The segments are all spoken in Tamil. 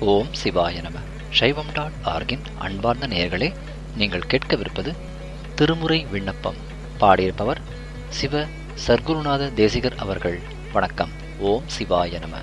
ஓம் சிவாய நம சைவம் டாட் ஆர்கின் அன்பார்ந்த நேயர்களே நீங்கள் கேட்கவிருப்பது திருமுறை விண்ணப்பம் பாடியிருப்பவர் சிவ சர்க்குருநாத தேசிகர் அவர்கள் வணக்கம் ஓம் சிவாய நம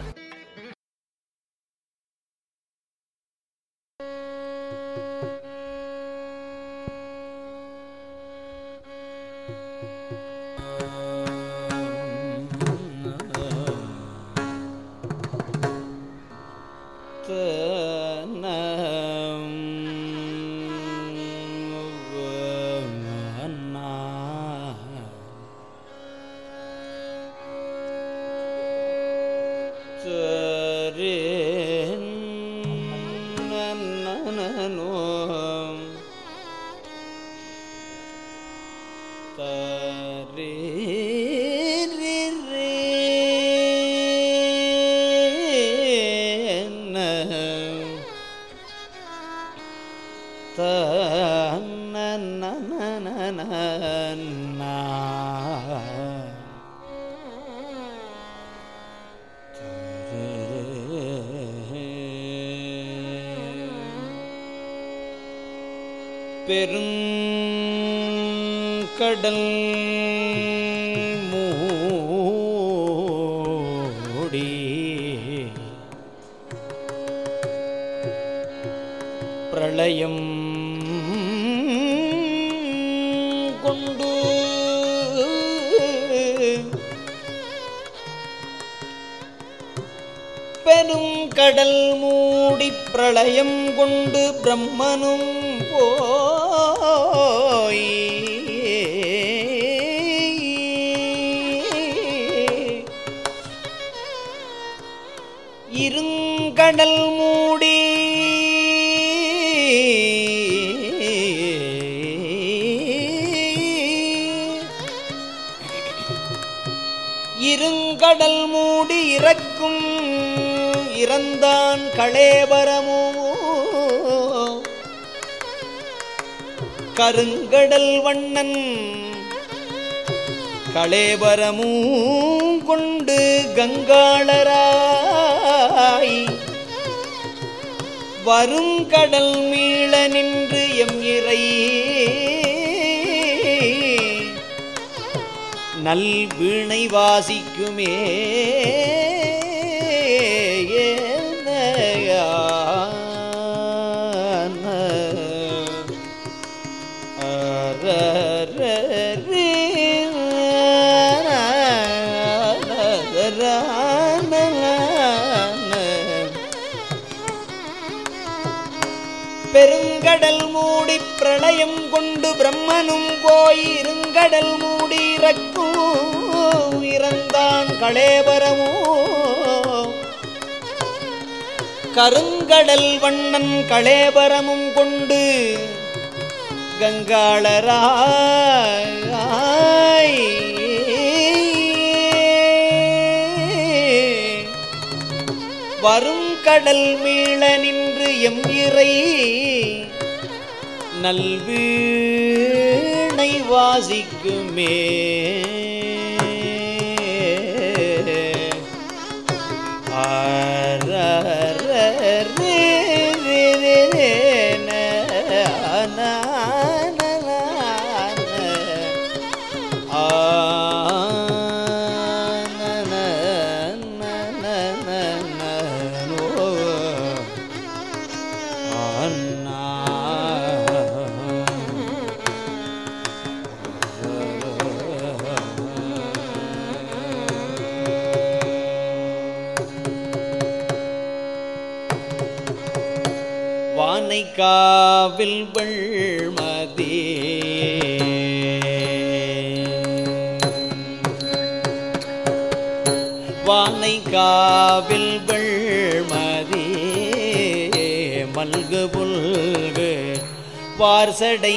பெருங்கடல் மூடி பிரளயம் கொண்டு பெரும் கடல் மூடி பிரளயம் கொண்டு பிரம்மனும் போய் இருங்கடல் மூடி இருங்கடல் மூடி இறக்கும் இறந்தான் களேபரமோ கருங்கடல் வண்ணன் களேபரமும் கொண்டு கங்காளராய் வருங்கடல் மீள நின்று எம் இறை நல் வீணை வாசிக்குமே பெருங்கடல் மூடி பிரளயம் கொண்டு பிரம்மனும் போய் இருங்கடல் மூடி இறக்கும் இறந்தான் களேபரமோ கருங்கடல் வண்ணன் களேபரமும் கொண்டு கங்காளராய் வரும் கடல் மீள நின்று எம் இறை நல்வீணை வாசிக்குமே வானை காவில் வெள்மதி வானை காவில் வெள்மதி மல்கு புல்கு வார்சடை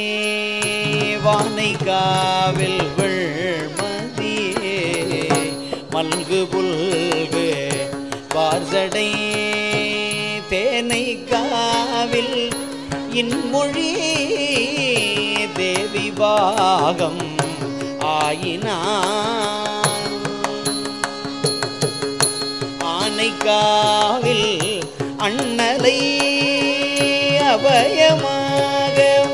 வானை காவில் வெள்மதி மல்கு புல்கு வார்சடை தேனை காவில் இன்மொழி தேவி பாகம் ஆயினான் ஆனைக்காவில் அண்ணலை அபயமாக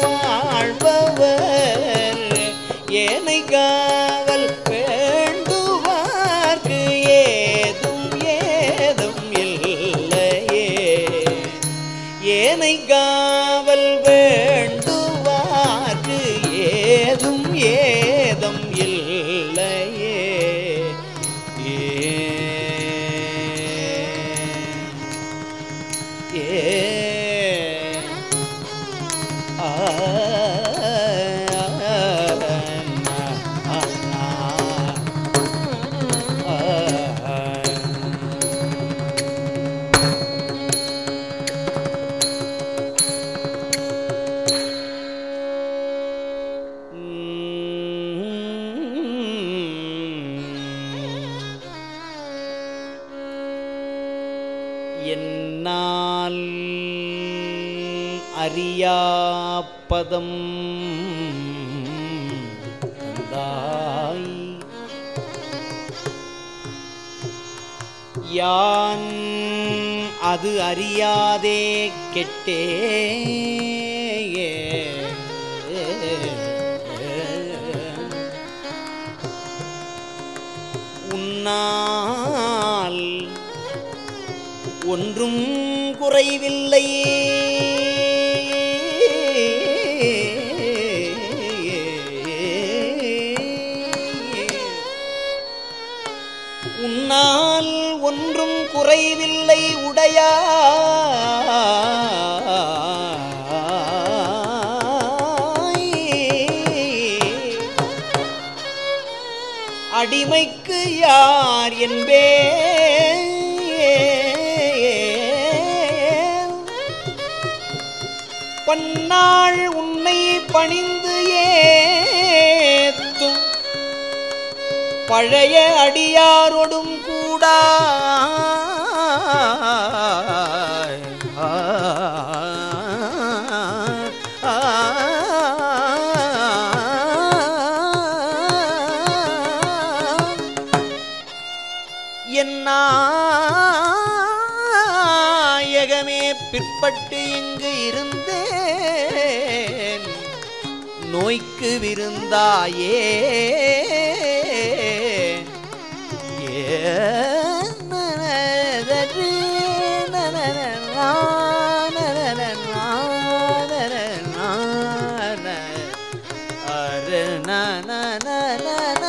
வாழ்பவர் ஏனை காவல் வேண்டுவார்க்கு ஏதும் ஏதும் இல்லையே ஏனை காவல் வேண்டுவார்க்கு ஏதும் ஏதும் இல்லையே ஏ ஏ ஆ என்னால் அறியாப்பதம் தந்தாய் யான் அது அறியாதே கெட்டே உன்னால் ஒன்றும் குறைவில்லையே உன்னால் ஒன்றும் குறைவில்லை உடையாய் அடிமைக்கு யார் என்பே பன்னாள் உன்னை பணிந்து ஏத்தும் பழைய அடியாரோடும் கூட நாயகமே பிற்பட்டு இங்கு இருந்தேன் நோய்க்கு விருந்தாயே ஏனதரு நனனனா, நனனனா, நனனனா, அரு நனனனா,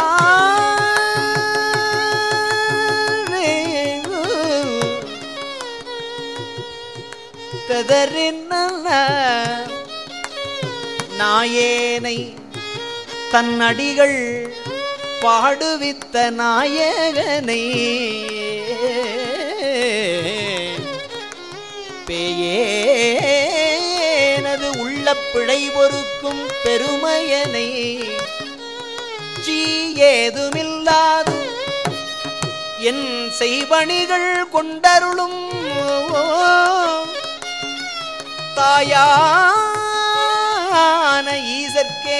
ரேகு. ததறினன நாயேனை தன் அடிகள் பாடுவித்த நாயகனை பேயேனது உள்ள பிழை பொறுக்கும் பெருமையனை சீ ஏதுமில்லாது என் செய்பணிகள் கொண்டருளும் தாயான ஈசற்கே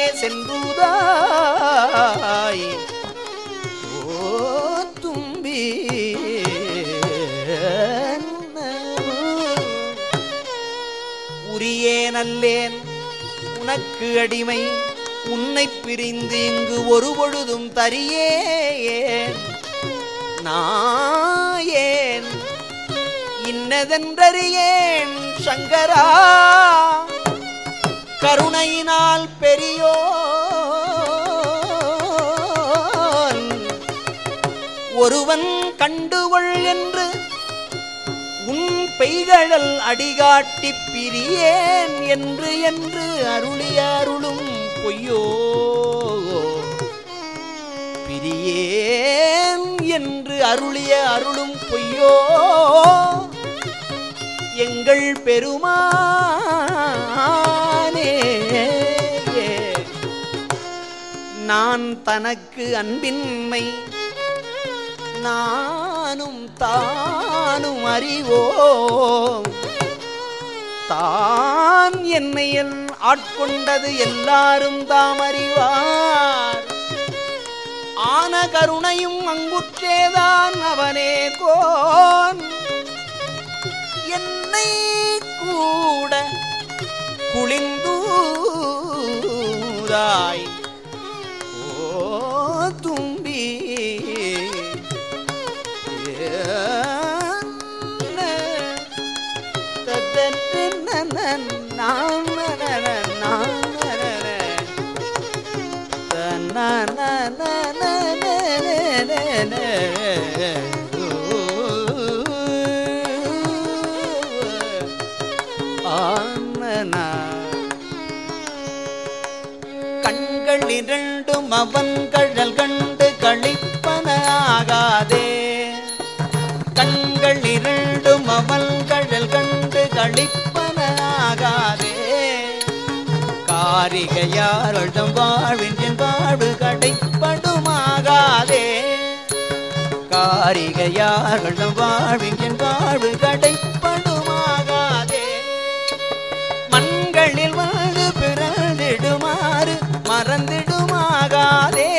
சென்றுதாய் ஓ தும்பி உரியே நல்லேன் உனக்கு அடிமை உன்னை பிரிந்து இங்கு ஒரு பொழுதும் தரியேன் நாயேன் இன்னதென்றறியேன் சங்கரா கருணையினால் பெரியோ ஒருவன் கண்டுகொள் என்று உன் பெய்கழல் அடிகாட்டிப் பிரியேன் என்று என்று அருளிய அருளும் பொய்யோ பிரியேன் என்று அருளிய அருளும் பொய்யோ எங்கள் பெருமானே நான் தனக்கு அன்பின்மை நானும் தானும் அறிவோம் தான் என்னை என் ஆட்கொண்டது எல்லாரும் தாம் அறிவார் ஆன கருணையும் அங்குற்றேதான் அவனே கோன் என்னை கூட குளிந்தூராய் ஓ தும்பி கண்கள் இரண்டும் அவன் கழல் கண்டு களிப்பன ஆகாதே கண்கள் இரண்டும் அவன் கழல் கண்டு களிப்பன ஆகாதே காரிகையாரிடம் வாழ்வின் என் வாழ்வு கடைப்படுமாகாதே காரிகையாரிடம் வாழ்வின் என் வாழ்வு கடைப்படுமாகாதே மண்களில் வாழ்ந்து பிறந்திடுமாறு மறந்திடுமாகாதே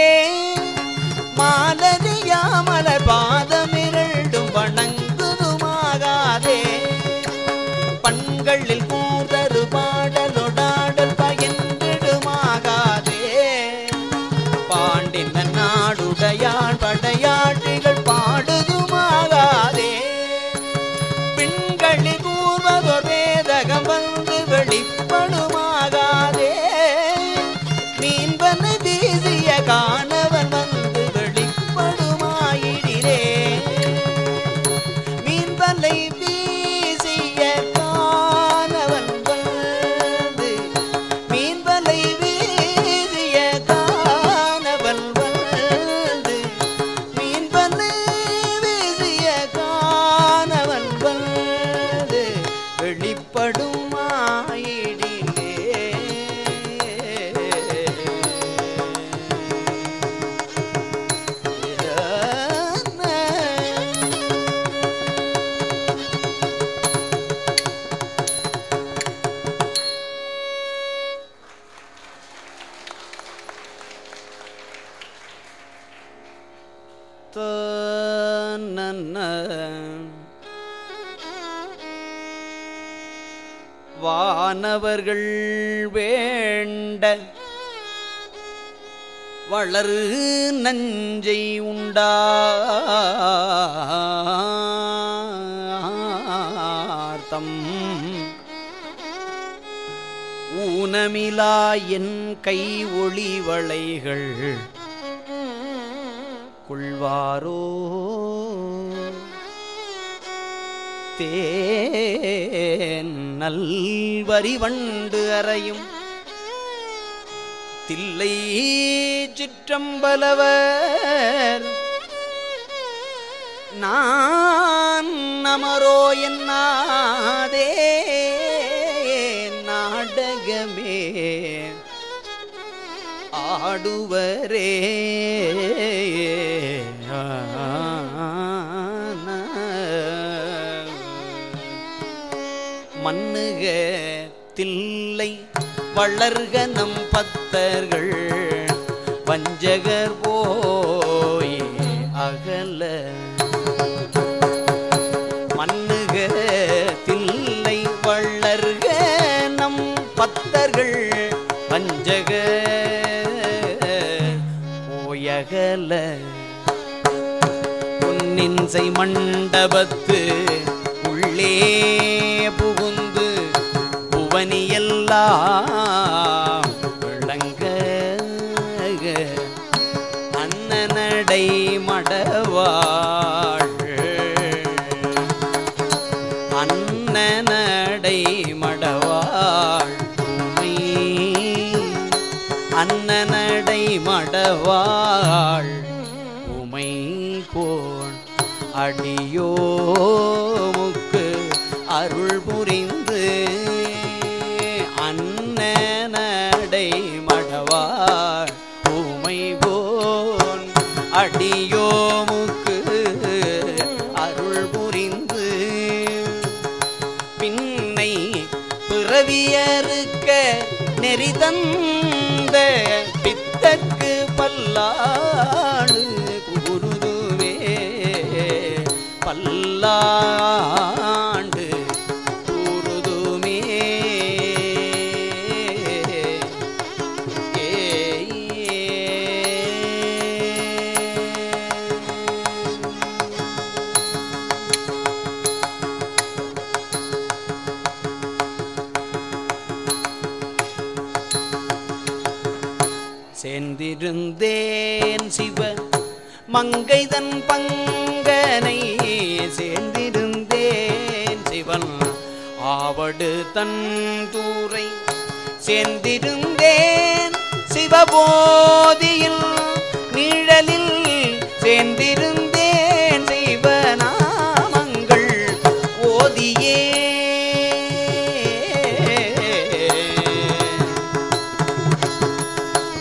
மாலரியாமலர் பாதமிரண்டும் வணங்குதுமாகாதே பண்களில் கூதரு பாடலொடாடல் பயந்திடுமாகாதே பாண்டின நாடுடையாள் படையாட்டிகள் பாடுதுமாகாதே பெண்களில் கூர்வதோர் வேதகம் வந்து வெளிப்படுமாகாதே மீன்பனை வீசிய காணவன் வந்து வெளிப்படுமாயிடிரே மீன்பலை வீசிய காணவன் வந்து மீன்பலை வீசிய காணவன் வந்து மீன்பலை வீசிய காணவன் வந்து வெளிப்படும் ஆயிடிலே வானவர்கள் வேண்ட வளரு நஞ்சை உண்டார்த்தம் ஊனமிலா என் கை ஒளி வளைகள் கொள்வாரோ தேன் நல்வரி வண்டு அறையும் தில்லை சிற்றம்பலவர் நான் நமரோ என்னாதே நாடகமே ஆடுவரே மண்ணுக தில்லை வளர்க நம் பத்தர்கள் வஞ்சகர் போய் அகல மண்ணுக தில்லை வளர்க நம் பத்தர்கள் வஞ்சக போயகல பொன்னின்சை மண்டபத்து உள்ளே புகுந்து புவனியெல்லாம் விளங்க அன்னநடை மடவாள் அன்னநடை மடவாள் உமை அன்னநடை மடவாள் உமை கோள் அடியோமுக்கு அருள் புரிந்து அன்னநடை மடவாள் உமை போன் அடியோமுக்கு அருள் புரிந்து பின்னை பிறவியறுக்க நெறிதந்த பித்தக்கு பல்லாடு குருதுவே பல்லாண்டு சேர்ந்திருந்தேன் சிவ மங்கைதன் பங்கனை சேர்ந்திருந்தேன் சிவன் ஆவடு தன் தூரை சேர்ந்திருந்தேன் சிவபோதியில்